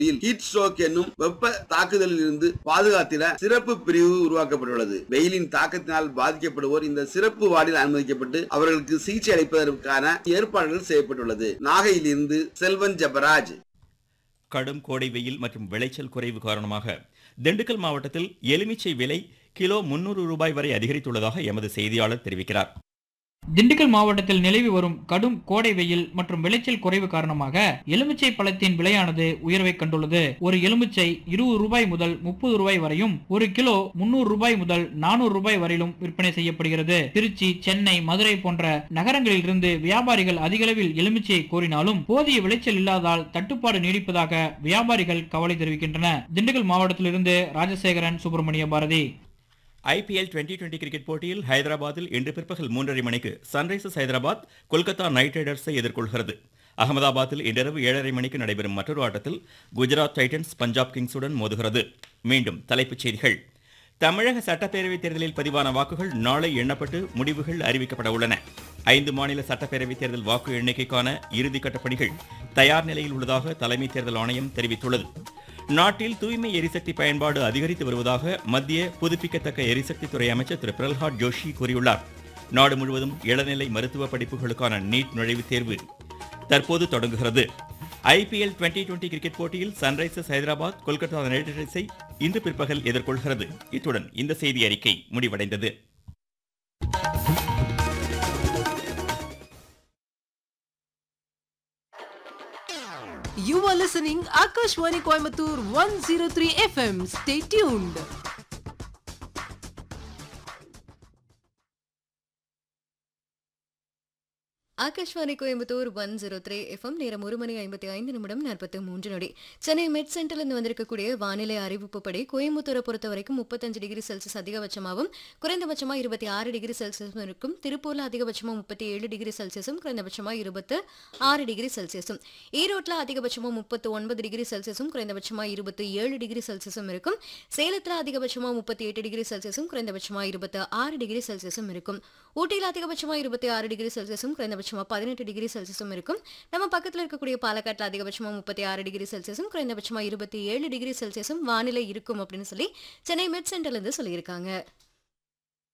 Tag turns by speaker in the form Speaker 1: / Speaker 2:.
Speaker 1: Heat stroke என்னும் வெப்ப தாக்குதலில் இருந்து பாதுகாத்திட சிறப்பு பிரிவு உருவாக்கப்பட்டுள்ளது வெயிலின் தாக்கத்தினால் பாதிக்கப்படுவோர் இந்த சிறப்பு வார்டில் அனுமதிக்கப்பட்டு அவர்களுக்கு சிகிச்சை அளிப்பதற்கான ஏற்பாடுகள் செய்யப்பட்டுள்ளது நாகையிலிருந்து செல்வன் ஜபராஜ்
Speaker 2: கடும் கோடை வெயில் மற்றும் விளைச்சல் குறைவு காரணமாக திண்டுக்கல் மாவட்டத்தில் எலுமிச்சை விலை கிலோ முன்னூறு ரூபாய் வரை அதிகரித்துள்ளதாக எமது செய்தியாளர் தெரிவிக்கிறார்
Speaker 3: திண்டுக்கல் மாவட்டத்தில் நிலவி வரும் கடும் கோடை வெயில் மற்றும் விளைச்சல் குறைவு காரணமாக எலுமிச்சை பழத்தின் விலையானது உயர்வை கண்டுள்ளது ஒரு எலுமிச்சை இருபது ரூபாய் முதல் முப்பது ரூபாய் வரையும் ஒரு கிலோ முன்னூறு ரூபாய் முதல் நானூறு ரூபாய் வரையிலும் விற்பனை செய்யப்படுகிறது திருச்சி சென்னை மதுரை போன்ற நகரங்களில் இருந்து வியாபாரிகள் அதிகளவில் எலுமிச்சையை கோரினாலும் போதிய விளைச்சல் இல்லாதால் தட்டுப்பாடு நீடிப்பதாக வியாபாரிகள் கவலை தெரிவிக்கின்றன திண்டுக்கல் மாவட்டத்திலிருந்து Rajasekaran Subramania Bharathi
Speaker 2: IPL twenty twenty cricket போட்டியில் ஹைதராபாத்தில் இன்று பிற்பகல் மூன்றரை மணிக்கு சன்ரைசர்ஸ் ஹைதராபாத் கொல்கத்தா நைட் ரைடர்ஸை எதிர்கொள்கிறது அகமதாபாத்தில் இன்றிரவு ஏழரை மணிக்கு நடைபெறும் மற்றொரு ஆட்டத்தில் குஜராத் டைட்டன்ஸ் பஞ்சாப் கிங்ஸுடன் மோதுகிறது மீண்டும் தலைப்புச் செய்திகள் தமிழக சட்டப்பேரவைத் தேர்தலில் பதிவான வாக்குகள் நாளை எண்ணப்பட்டு முடிவுகள் அறிவிக்கப்பட உள்ளன ஐந்து மாநில சட்டப்பேரவைத் தேர்தல் வாக்கு எண்ணிக்கைக்கான இறுதிக்கட்ட பணிகள் தயார் நிலையில் உள்ளதாக தலைமை தேர்தல் ஆணையம் தெரிவித்துள்ளது நாட்டில் தூய்மை எரிசக்தி பயன்பாடு அதிகரித்து வருவதாக மத்திய புதுப்பிக்கத்தக்க எரிசக்தித்துறை அமைச்சர் திரு பிரல்ஹாத் ஜோஷி கூறியுள்ளார் நாடு முழுவதும் இளநிலை மருத்துவ படிப்புகளுக்கான நீட் நுழைவுத் தேர்வு தற்போது தொடங்குகிறது ஐபிஎல் டுவெண்டி டுவெண்டி கிரிக்கெட் போட்டியில் சன்ரைசர்ஸ் ஹைதராபாத் கொல்கத்தா நைட் ரைடர்ஸை இன்று பிற்பகல் எதிர்கொள்கிறது இத்துடன் இந்த செய்தி அறிக்கை முடிவடைந்தது
Speaker 4: You are listening Akashwani Coimbatore 103 FM. Stay tuned.
Speaker 5: Akashvani Coimbatore one zero three FM நேரம் ஒரு மணி ஐம்பத்தி ஐந்து நிமிடம் நாற்பத்தி மூன்று நொடி சென்னை மெட் சென்டர்லேருந்து வந்திருக்கக்கூடிய வானிலை அறிவிப்புப்படி கோயம்புத்தூரை பொறுத்த வரைக்கும் முப்பத்தஞ்சு டிகிரி செல்சியஸ் அதிகபட்சமாகவும் குறைந்தபட்சமாக இருபத்தி ஆறு டிகிரி செல்சியஸும் இருக்கும் திருப்பூர்ல அதிகபட்சமாக முப்பத்தி ஏழு டிகிரி செல்சியஸும் குறைந்தபட்சமாக இருபத்து ஆறு டிகிரி செல்சியஸும் ஈரோட்டில் அதிகபட்சமாக முப்பத்து ஒன்பது டிகிரி செல்சியஸும் குறைந்தபட்சமாக இருபத்தி ஏழு டிகிரி செல்சியஸும் இருக்கும் சேலத்தில் அதிகபட்சமாக முப்பத்தி எட்டு டிகிரி செல்சியஸும் குறைந்தபட்சமாக இருபத்தி ஆறு டிகிரி செல்சியஸும் இருக்கும் ஊட்டியில் அதிகபட்சமாக இருபத்தி ஆறு டிகிரி செல்சியஸும் குறைந்தபட்சமாக பதினெட்டு டிகிரி செல்சியஸும் இருக்கும் நம்ம பக்கத்தில் இருக்கக்கூடிய பாலக்காட்டில் அதிகபட்சமாக முப்பத்தி ஆறு டிகிரி செல்சியஸும் குறைந்தபட்சமாக இருபத்தி ஏழு டிகிரி செல்சியஸும் வானிலை இருக்கும் அப்படின்னு சொல்லி சென்னை மெட் சென்டர்லேருந்து சொல்லியிருக்காங்க